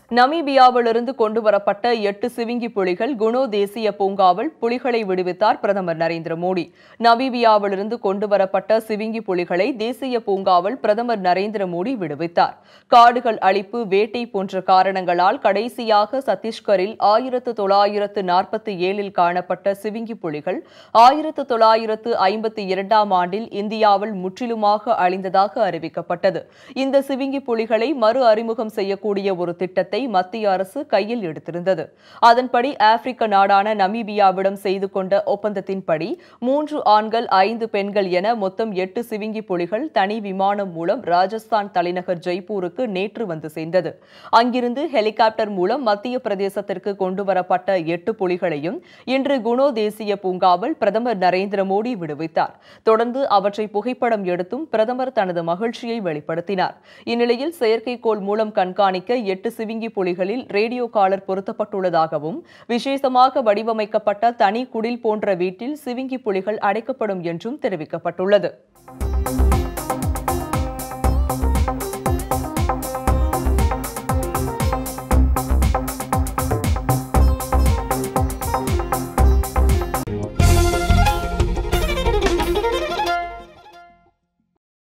நமீபியாவிலிருந்து கொண்டுவரப்பட்ட எட்டு சிவிங்கி புலிகள் குணோ தேசிய பூங்காவில் புலிகளை விடுவித்தார் பிரதமர் நரேந்திர மோடி நமீபியாவிலிருந்து கொண்டுவரப்பட்ட சிவிங்கி புலிகளை தேசிய பூங்காவில் பிரதமர் நரேந்திர மோடி விடுவித்தார் காடுகள் அழிப்பு வேட்டை போன்ற காரணங்களால் கடைசியாக சத்தீஸ்கரில் ஆயிரத்து தொள்ளாயிரத்து நாற்பத்தி ஏழில் காணப்பட்ட சிவிங்கி புலிகள் ஆயிரத்து தொள்ளாயிரத்து ஐம்பத்தி இரண்டாம் ஆண்டில் இந்தியாவில் முற்றிலுமாக அழிந்ததாக அறிவிக்கப்பட்டது இந்த சிவிங்கி புலிகளை மறு அறிமுகம் செய்யக்கூடிய ஒரு திட்டத்தை மத்திய அரசு கையில் எடுத்திருந்தது அதன்படி ஆப்பிரிக்க நாடான நமீபியாவிடம் செய்து கொண்ட ஒப்பந்தத்தின்படி மூன்று ஆண்கள் ஐந்து பெண்கள் என மொத்தம் எட்டு சிவிங்கி புலிகள் தனி விமானம் மூலம் ராஜஸ்தான் தலைநகர் ஜெய்ப்பூருக்கு நேற்று வந்து சேர்ந்தது அங்கிருந்து ஹெலிகாப்டர் மூலம் மத்திய பிரதேசத்திற்கு கொண்டுவரப்பட்ட எட்டு புலிகளையும் இன்று குணோ தேசிய பூங்காவில் பிரதமர் நரேந்திர மோடி விடுவித்தார் தொடர்ந்து அவற்றை புகைப்படம் எடுத்தும் பிரதமர் தனது மகிழ்ச்சியை வெளிப்படுத்தினார் இந்நிலையில் செயற்கைக்கோள் மூலம் கண்காணிக்க எட்டு சிவிங்கி புலிகளில் ரேடியோ காலர் பொருத்தப்பட்டுள்ளதாகவும் விசேஷமாக வடிவமைக்கப்பட்ட தனி குடில் போன்ற வீட்டில் சிவிங்கி புலிகள் அடைக்கப்படும் என்றும் தெரிவிக்கப்பட்டுள்ளது